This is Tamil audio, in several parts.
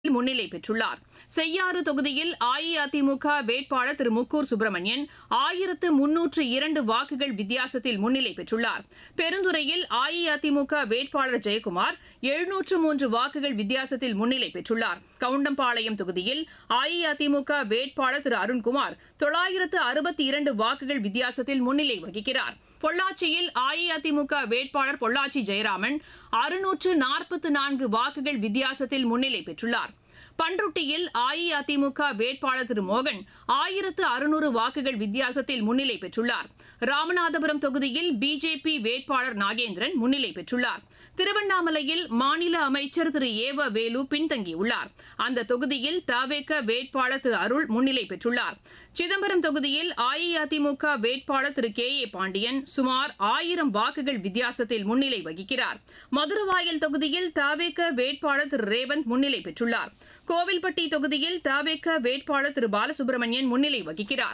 முன்னிலை பெற்றுள்ளார் செய்யாறு தொகுதியில் அஇஅதிமுக வேட்பாளர் திரு முக்கூர் சுப்பிரமணியன் ஆயிரத்து முன்னூற்று இரண்டு வாக்குகள் வித்தியாசத்தில் முன்னிலை பெற்றுள்ளார் பெருந்துறையில் அஇஅதிமுக வேட்பாளர் ஜெயக்குமார் எழுநூற்று மூன்று வாக்குகள் வித்தியாசத்தில் முன்னிலை பெற்றுள்ளார் கவுண்டம்பாளையம் தொகுதியில் அஇஅதிமுக வேட்பாளர் திரு அருண்குமார் தொள்ளாயிரத்து அறுபத்தி இரண்டு வாக்குகள் வித்தியாசத்தில் முன்னிலை வகிக்கிறார் பொள்ளாச்சியில் அஇஅதிமுக வேட்பாளர் பொள்ளாச்சி ஜெயராமன் அறுநூற்று நாற்பத்து நான்கு வாக்குகள் வித்தியாசத்தில் முன்னிலை பெற்றுள்ளார் பன்ருட்டியில் அஇஅதிமுக வேட்பாளர் திரு மோகன் ஆயிரத்து அறுநூறு வாக்குகள் வித்தியாசத்தில் முன்னிலை பெற்றுள்ளார் ராமநாதபுரம் தொகுதியில் பிஜேபி வேட்பாளர் நாகேந்திரன் முன்னிலை பெற்றுள்ளார் திருவண்ணாமலையில் மாநில அமைச்சர் திரு ஏவ வேலு பின்தங்கியுள்ளார் அந்த தொகுதியில் தவேக வேட்பாளர் திரு அருள் முன்னிலை பெற்றுள்ளார் சிதம்பரம் தொகுதியில் அஇஅதிமுக வேட்பாளர் திரு கே ஏ பாண்டியன் சுமார் ஆயிரம் வாக்குகள் வித்தியாசத்தில் முன்னிலை வகிக்கிறார் மதுரவாயல் தொகுதியில் தவேக வேட்பாளர் திரு ரேவந்த் முன்னிலை பெற்றுள்ளார் கோவில்பட்டி தொகுதியில் தவேக வேட்பாளர் திரு பாலசுப்ரமணியன் முன்னிலை வகிக்கிறார்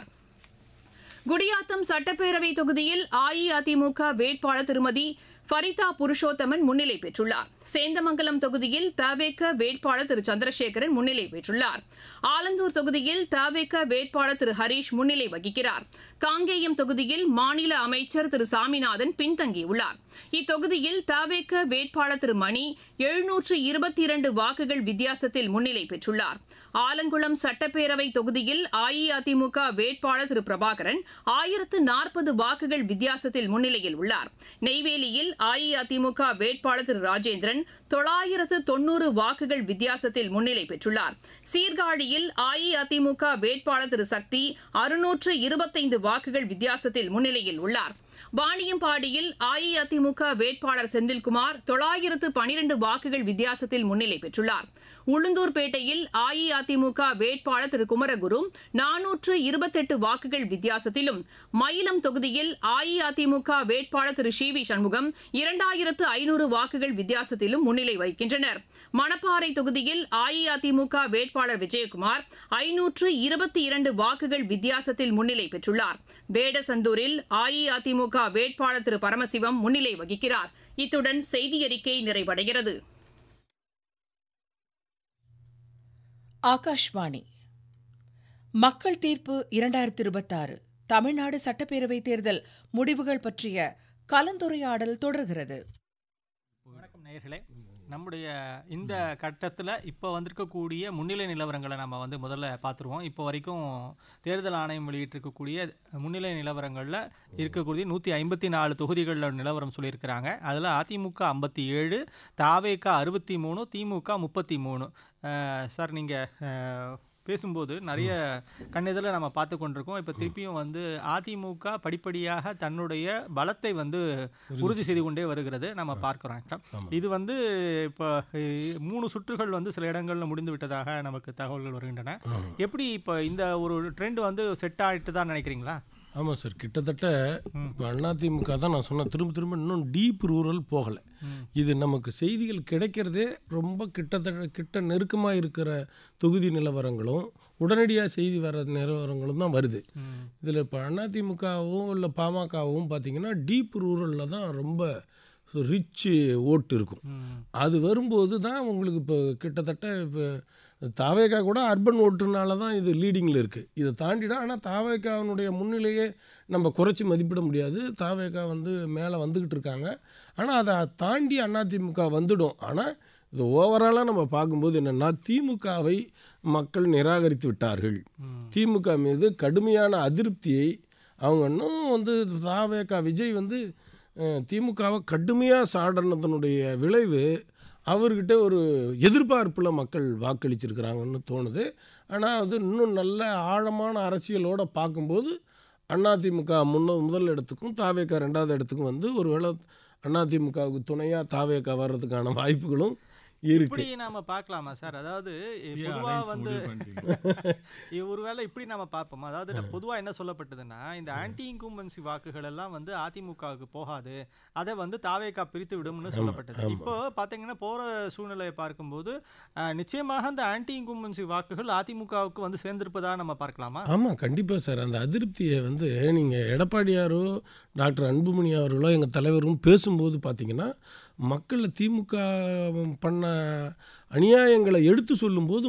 குடியாத்தம் சட்டப்பேரவை தொகுதியில் அஇஅதிமுக வேட்பாளர் திருமதி ஃபரிதா புருஷோத்தமன் முன்னிலை பெற்றுள்ளார் சேந்தமங்கலம் தொகுதியில் தவேக வேட்பாளர் திரு சந்திரசேகரன் முன்னிலை பெற்றுள்ளார் ஆலந்தூர் தொகுதியில் தவேக வேட்பாளர் திரு ஹரீஷ் முன்னிலை வகிக்கிறார் காங்கேயம் தொகுதியில் மாநில அமைச்சர் திரு சாமிநாதன் பின்தங்கியுள்ளார் இத்தொகுதியில் தவேக வேட்பாளர் திரு மணி எழுநூற்று இருபத்தி இரண்டு வாக்குகள் வித்தியாசத்தில் முன்னிலை பெற்றுள்ளார் ஆலங்குளம் சட்டப்பேரவை தொகுதியில் அஇஅதிமுக வேட்பாளர் திரு பிரபாகரன் ஆயிரத்து நாற்பது வாக்குகள் வித்தியாசத்தில் முன்னிலையில் உள்ளார் நெய்வேலியில் அஇஅதிமுக வேட்பாளர் திரு ராஜேந்திரன் தொள்ளாயிரத்து தொன்னூறு வாக்குகள் வித்தியாசத்தில் முன்னிலை பெற்றுள்ளார் சீர்காழியில் அஇஅதிமுக வேட்பாளர் திரு சக்தி அறுநூற்று இருபத்தைந்து வாக்குகள் வித்தியாசத்தில் முன்னிலையில் உள்ளார் வாணியம்பாடியில் அஇஅதிமுக வேட்பாளர் செந்தில்குமார் தொள்ளாயிரத்து பனிரண்டு வாக்குகள் வித்தியாசத்தில் முன்னிலை பெற்றுள்ளார் உளுந்தூர்பேட்டையில் அஇஅதிமுக வேட்பாளர் திரு குமரகுரு நானூற்று இருபத்தெட்டு வாக்குகள் வித்தியாசத்திலும் மயிலம் தொகுதியில் அஇஅதிமுக வேட்பாளர் திரு சி வி சண்முகம் இரண்டாயிரத்து ஐநூறு வாக்குகள் வித்தியாசத்திலும் முன்னிலை வகிக்கின்றனர் மணப்பாறை தொகுதியில் அஇஅதிமுக வேட்பாளர் விஜயகுமார் ஐநூற்று இருபத்தி இரண்டு வாக்குகள் வித்தியாசத்தில் முன்னிலை பெற்றுள்ளார் வேடசந்தூரில் அஇஅதிமுக வேட்பாளர் திரு பரமசிவம் முன்னிலை வகிக்கிறார் இத்துடன் செய்தியறிக்கை நிறைவடைகிறது ஆகாஷ்வாணி மக்கள் தீர்ப்பு இரண்டாயிரத்தி இருபத்தாறு தமிழ்நாடு சட்டப்பேரவை தேர்தல் முடிவுகள் பற்றிய கலந்துரையாடல் தொடர்கிறது வணக்கம் நேயர்களே நம்முடைய இந்த கட்டத்தில் இப்போ வந்திருக்கக்கூடிய முன்னிலை நிலவரங்களை நம்ம வந்து முதல்ல பார்த்துருவோம் இப்போ வரைக்கும் தேர்தல் ஆணையம் வெளியிட்டிருக்கக்கூடிய முன்னிலை நிலவரங்களில் இருக்கக்கூடிய நூற்றி ஐம்பத்தி நாலு தொகுதிகளில் நிலவரம் சொல்லியிருக்கிறாங்க அதில் அதிமுக ஐம்பத்தி ஏழு தாவேக அறுபத்தி மூணு திமுக முப்பத்தி மூணு சார் நீங்கள் பேசும்போது நிறைய கண்ணெதில் நம்ம பார்த்து கொண்டிருக்கோம் இப்போ திருப்பியும் வந்து அதிமுக படிப்படியாக தன்னுடைய பலத்தை வந்து உறுதி செய்து கொண்டே வருகிறது நம்ம பார்க்குறோம் இது வந்து இப்போ மூணு சுற்றுகள் வந்து சில இடங்களில் முடிந்து விட்டதாக நமக்கு தகவல்கள் வருகின்றன எப்படி இப்போ இந்த ஒரு ட்ரெண்ட் வந்து செட் ஆகிட்டு தான் நினைக்கிறீங்களா ஆமாம் சார் கிட்டத்தட்ட இப்போ அதிமுக தான் நான் சொன்னேன் திரும்ப திரும்ப இன்னும் டீப் ரூரல் போகலை இது நமக்கு செய்திகள் கிடைக்கிறதே ரொம்ப கிட்டத்தட்ட கிட்ட நெருக்கமாக இருக்கிற தொகுதி நிலவரங்களும் உடனடியாக செய்தி வர நிலவரங்களும் தான் வருது இதில் இப்போ அதிமுகவும் இல்லை பாமகவும் பார்த்தீங்கன்னா டீப் ரூரலில் தான் ரொம்ப ரிச்சு ஓட்டு இருக்கும் அது வரும்போது தான் உங்களுக்கு இப்போ கிட்டத்தட்ட இப்போ தாவேக்கா கூட அர்பன் ஓட்டுனால தான் இது லீடிங்கில் இருக்குது இதை தாண்டிடா ஆனால் தாவேக்காவினுடைய முன்னிலையே நம்ம குறைச்சி மதிப்பிட முடியாது தாவேக்கா வந்து மேலே வந்துக்கிட்டு இருக்காங்க ஆனால் அதை தாண்டி அதிமுக வந்துடும் ஆனால் இது ஓவராலாக நம்ம பார்க்கும்போது என்னென்னா திமுகவை மக்கள் நிராகரித்து விட்டார்கள் திமுக மீது கடுமையான அதிருப்தியை அவங்க இன்னும் வந்து தாவேக்கா விஜய் வந்து திமுகவை கடுமையாக சாடனத்தினுடைய விளைவு அவர்கிட்ட ஒரு எதிர்பார்ப்பில் மக்கள் வாக்களிச்சிருக்கிறாங்கன்னு தோணுது ஆனால் அது இன்னும் நல்ல ஆழமான அரசியலோடு பார்க்கும்போது அதிமுக முன்ன முதல் இடத்துக்கும் தாவேக்கா ரெண்டாவது இடத்துக்கும் வந்து ஒருவேளை அதிமுகவுக்கு துணையாக தாவேக்கா வர்றதுக்கான வாய்ப்புகளும் இருக்கு இப்படி நாம பார்க்கலாமா சார் அதாவது பொதுவா வந்து ஒருவேளை இப்படி நாம பார்ப்போம் அதாவது பொதுவா என்ன சொல்லப்பட்டதுன்னா இந்த ஆன்டி இன்கும்பன்சி வாக்குகள் எல்லாம் வந்து அதிமுகவுக்கு போகாது அதை வந்து தாவேக்கா பிரித்து விடும்னு சொல்லப்பட்டது இப்போ பாத்தீங்கன்னா போற சூழ்நிலையை பார்க்கும்போது நிச்சயமாக அந்த ஆன்டி இன்கும்பன்சி வாக்குகள் அதிமுகவுக்கு வந்து சேர்ந்திருப்பதா நம்ம பார்க்கலாமா ஆமா கண்டிப்பா சார் அந்த அதிருப்தியை வந்து நீங்க எடப்பாடியாரோ டாக்டர் அன்புமணி அவர்களோ எங்க தலைவரும் பேசும்போது பாத்தீங்கன்னா மக்களை திமுக பண்ண அநியாயங்களை எடுத்து சொல்லும்போது